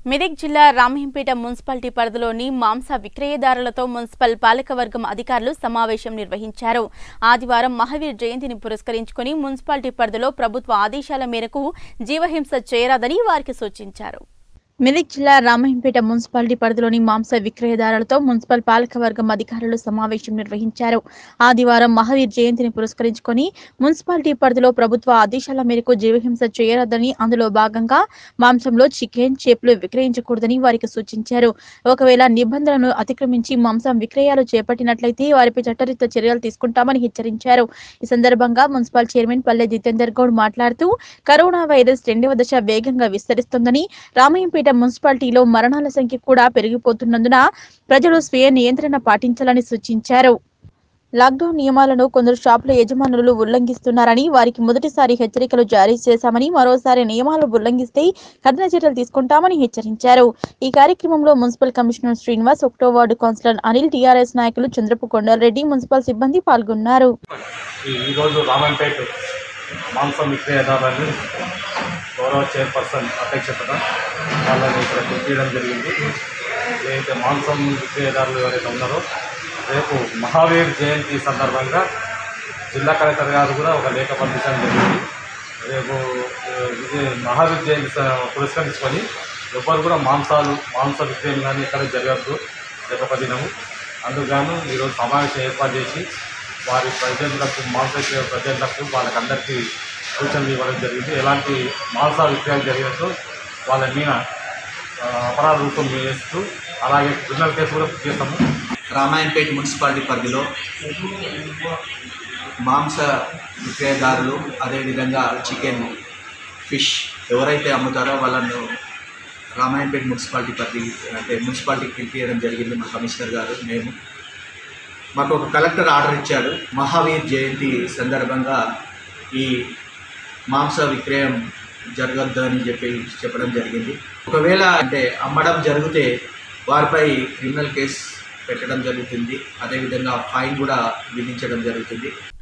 మెదక్ జిల్లా రామహంపేట మున్సిపాలిటీ పరిధిలోని మాంస విక్రయదారులతో మున్సిపల్ పాలకవర్గం అధికారులు సమావేశం నిర్వహించారు ఆదివారం మహావీర్ జయంతిని పురస్కరించుకుని మున్సిపాలిటీ పరిధిలో ప్రభుత్వ ఆదేశాల మేరకు జీవహింస చేయరాదని వారికి సూచించారు మెదక్ జిల్లా రామహంపేట మున్సిపాలిటీ పరిధిలోని మాంస విక్రయదారులతో మున్సిపల్ పాలకవర్గం అధికారులు సమావేశం నిర్వహించారు ఆదివారం మహావీర్ జయంతిని పురస్కరించుకొని మున్సిపాలిటీ పరిధిలో ప్రభుత్వ ఆదేశాల మేరకు జీవహింస చేయరాదని అందులో భాగంగా మాంసంలో చికెన్ చేపలు విక్రయించకూడదని వారికి సూచించారు ఒకవేళ నిబంధనలను అతిక్రమించి మాంసం విక్రయాలు చేపట్టినట్లయితే వారిపై చట్టరీత్యా చర్యలు తీసుకుంటామని హెచ్చరించారు ఈ సందర్భంగా మున్సిపల్ చైర్మన్ పల్లె జితేందర్ గౌడ్ మాట్లాడుతూ కరోనా వైరస్ రెండవ దశ వేగంగా విస్తరిస్తోందని రామయ్యంపేట మున్సిపాలిటీలో మరణాల సంఖ్య కూడా పెరిగిపోతున్నందున ప్రజలు స్వీయ నియంత్రణ పాటించాలని సూచించారు లాక్డౌన్ నియమాలను కొందరు షాపుల యజమానులు ఉల్లంఘిస్తున్నారని వారికి మొదటిసారి హెచ్చరికలు జారీ చేశామని మరోసారి నియమాలు ఉల్లంఘిస్తే కఠిన చర్యలు తీసుకుంటామని హెచ్చరించారు ఈ కార్యక్రమంలో మున్సిపల్ కమిషనర్ శ్రీనివాస్ ఒకటో వార్డు కౌన్సిలర్ అనిల్ టీఆర్ఎస్ నాయకులు చంద్రపు కొండలరెడ్డి మున్సిపల్ సిబ్బంది పాల్గొన్నారు ఈ- ఈరోజు రామంపేట్ మాంసం విక్రయదారులని గౌరవ చైర్పర్సన్ అధ్యక్షతన వాళ్ళని ఇక్కడ పిలిపించడం జరిగింది ఏదైతే మాంసం విక్రయదారులు ఎవరైతే ఉన్నారో రేపు మహావీర్ జయంతి సందర్భంగా జిల్లా కలెక్టర్ గారు కూడా ఒక లేఖ పంపించడం జరిగింది రేపు ఆ, ఇది మహావీర్ జయంతి స- పురస్కరించుకొని ఎవ్వరు కూడా మాంసాలు మాంస విక్రయం కానీ ఇక్కడ జరగద్దు రేపు ఒక దినము అందుకు ఈరోజు సమావేశం ఏర్పాటు చేసి వారి ప్రజలకు మాంస విక్రయ ప్రజలకు వాళ్ళకందరికీ సూచనలు ఇవ్వడం జరిగింది ఎలాంటి మాంస విక్రయాలు జరిగినట్టు వాళ్ళ మీద ఆ, అపరాధ రూపం వేస్తూ అలాగే క్రిమినల్ కేసు కూడా చేస్తాము రామాయంపేట మున్సిపాలిటీ పరిధిలో మాంస విక్రయదారులు అదేవిధంగా చికెన్ ఫిష్ ఎవరైతే అమ్ముతారో వాళ్ళను రామాయంపేట మున్సిపాలిటీ పరిధి అంటే మున్సిపాలిటీకి పిలిపించడం జరిగింది మా కమిషనర్ గారు మేము మాకు ఒక కలెక్టర్ ఆర్డర్ ఇచ్చాడు మహావీర్ జయంతి సందర్భంగా ఈ మాంస విక్రయం జరగద్దు అని చెప్పి చెప్పడం జరిగింది ఒకవేళ అంటే అమ్మడం జరిగితే వారిపై క్రిమినల్ కేసు పెట్టడం జరుగుతుంది అదేవిధంగా ఫైన్ కూడా విధించడం జరుగుతుంది